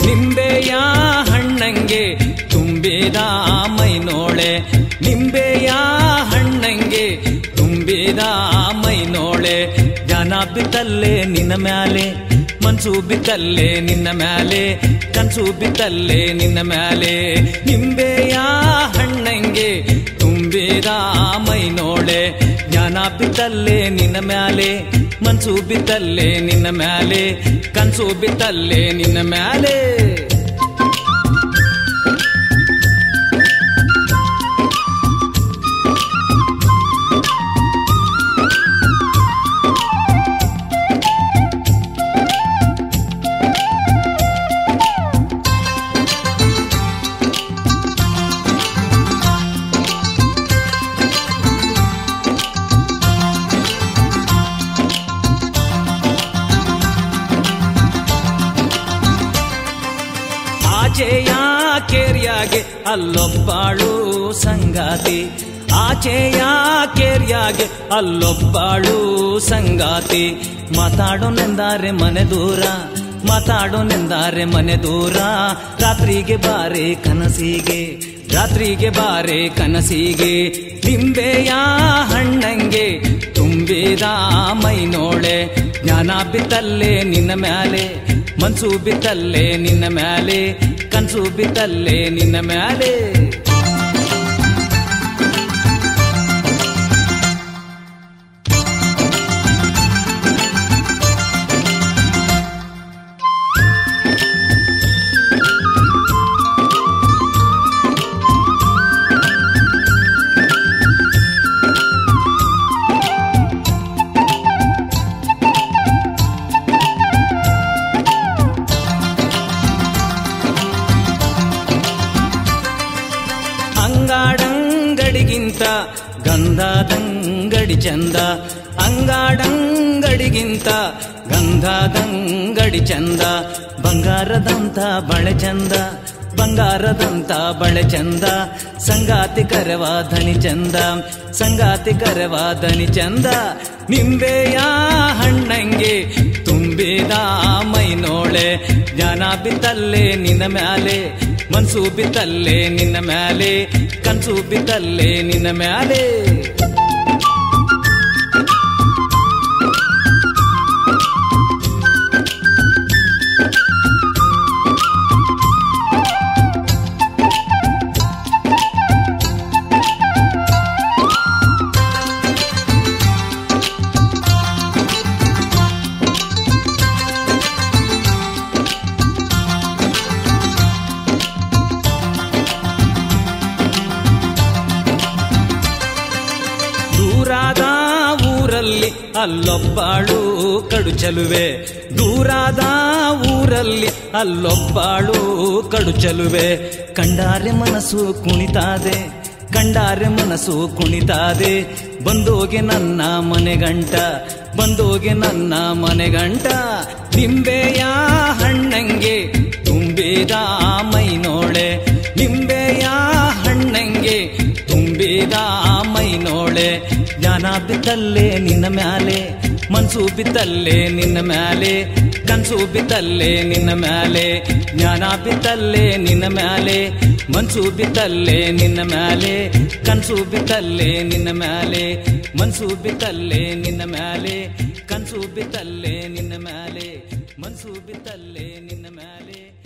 ನಿಂಬೆಯ ಹಣ್ಣಂಗೆ ತುಂಬಿದ ಮೈನೋಳೆ ನಿಂಬೆಯ ಹಣ್ಣಂಗೆ ತುಂಬಿದ ಮೈನೋಳೆ ಜ್ಞಾನ ಬಿತ್ತಲ್ಲೇ ನಿನ್ನ ಮ್ಯಾಲೆ ಮನ್ಸು ಬಿತ್ತಲ್ಲೇ ನಿನ್ನ ಮ್ಯಾಲೆ ಕನ್ಸು ಬಿತ್ತಲ್ಲೇ ನಿನ್ನ ಮ್ಯಾಲೆ ನಿಂಬೆಯ ಹಣ್ಣಂಗೆ ತುಂಬಿದ ಮೈನೋಳೆ ಜ್ಞಾನ ಬಿತ್ತಲ್ಲೇ ನಿನ್ನ ಮ್ಯಾಲೆ ಮನ್ಸು ಬಿತ್ತಲ್ಲೇ ನಿನ್ನ ಮ್ಯಾಲೆ ಕನ್ಸು ಬಿತ್ತಲ್ಲೇ ನಿನ್ನ ಮ್ಯಾಲೆ ಆಚೆಯ ಕೇರಿಯಾಗೆ ಅಲ್ಲೊಬ್ಬಾಳು ಸಂಗಾತಿ ಆಚೆಯ ಕೇರಿಯಾಗೆ ಅಲ್ಲೊಬ್ಬಾಳು ಸಂಗಾತಿ ಮಾತಾಡೋನೆಂದಾರೆ ಮನೆ ದೂರ ಮಾತಾಡೋನೆಂದಾರೆ ಮನೆ ದೂರ ರಾತ್ರಿಗೆ ಬಾರೆ ಕನಸಿಗೆ ರಾತ್ರಿಗೆ ಬಾರೆ ಕನಸಿಗೆ ನಿಂಬೆಯ ಹಣ್ಣಂಗೆ ತುಂಬಿದ ಮೈನೋಳೆ ಜ್ಞಾನ ಬಿತ್ತಲ್ಲೇ ನಿನ್ನ ಮ್ಯಾಲೆ ಮನ್ಸು ಬಿತ್ತಲ್ಲೇ ನಿನ್ನ ಮ್ಯಾಲೆ ಕನ್ಸು ಬಿತ್ತಲ್ಲೇ ನಿನ್ನ ಮ್ಯಾಲೆ ಅಂಗಾಡಂಗಡಿಗಿಂತ ಗಂಧದಂಗಡಿ ಚಂದ ಅಂಗಾಡಂಗಡಿಗಿಂತ ಗಂಧದಂಗಡಿ ಚಂದ ಬಂಗಾರದಂತ ಬಳೆ ಚಂದ ಬಂಗಾರದಂತ ಬಳೆ ಚಂದ ಸಂಗಾತಿ ಕರವ ಧನಿ ಚಂದ ಸಂಗಾತಿ ಕರವ ಧನಿ ಚಂದ ನಿಂಬೆಯ ಹಣ್ಣಂಗೆ ತುಂಬಿದ ಮೈನೋಳೆ ಜ್ಞಾನ ಬಿತ್ತಲ್ಲೇ ನಿನ್ನ ಮ್ಯಾಲೆ ಮನ್ಸು ಬಿತ್ತಲ್ಲೇ ನಿನ್ನ ಮ್ಯಾಲೆ ಕನ್ಸು ಬಿತ್ತಲ್ಲೇ ನಿನ್ನ ಮ್ಯಾಲೆ ದೂರಾದ ಊರಲ್ಲಿ ಅಲ್ಲೊಬ್ಬಾಳು ಕಡು ಚಲುವೆ ದೂರಾದ ಊರಲ್ಲಿ ಅಲ್ಲೊಬ್ಬಾಳು ಕಡು ಚಲುವೆ ಕಂಡಾರೆ ಮನಸ್ಸು ಕುಣಿತಾದೆ ಕಂಡಾರೆ ಮನಸ್ಸು ಕುಣಿತಾದೆ ಬಂದೋಗೆ ನನ್ನ ಮನೆಗಂಟ ಬಂದೋಗೆ ನನ್ನ ಮನೆಗಂಟ ನಿಂಬೆಯ ಹಣ್ಣಂಗೆ ತುಂಬಿದ ಮೈನೋಳೆ ನಿಂಬೆಯ ಹಣ್ಣಂಗೆ ತುಂಬಿದ ಮೈನೋಳೆ ಜ್ಞಾನ ಬಿತ್ತಲ್ಲೇ ನಿನ್ನ ಮ್ಯಾಲೆ ಮನ್ಸು ಬಿತ್ತಲ್ಲೇ ನಿನ್ನ ಮ್ಯಾಲೆ ಕನ್ಸು ಬಿತ್ತಲ್ಲೇ ನಿನ್ನ ಮ್ಯಾಲೆ ಜ್ಞಾನ ಬಿತ್ತಲ್ಲೇ ನಿನ್ನ ಮ್ಯಾಲೆ ಮನ್ಸು ಬಿತ್ತಲ್ಲೇ ನಿನ್ನ ಮ್ಯಾಲೆ ಕನ್ಸು ಬಿತ್ತಲ್ಲೇ ನಿನ್ನ ಮ್ಯಾಲೆ ಮನ್ಸು ಬಿತ್ತಲ್ಲೇ ನಿನ್ನ ಮ್ಯಾಲೆ ಕನ್ಸು ಬಿತ್ತಲ್ಲೇ ನಿನ್ನ ಮ್ಯಾಲೆ ಮನ್ಸು ಬಿತ್ತಲ್ಲೇ ನಿನ್ನ ಮ್ಯಾಲೆ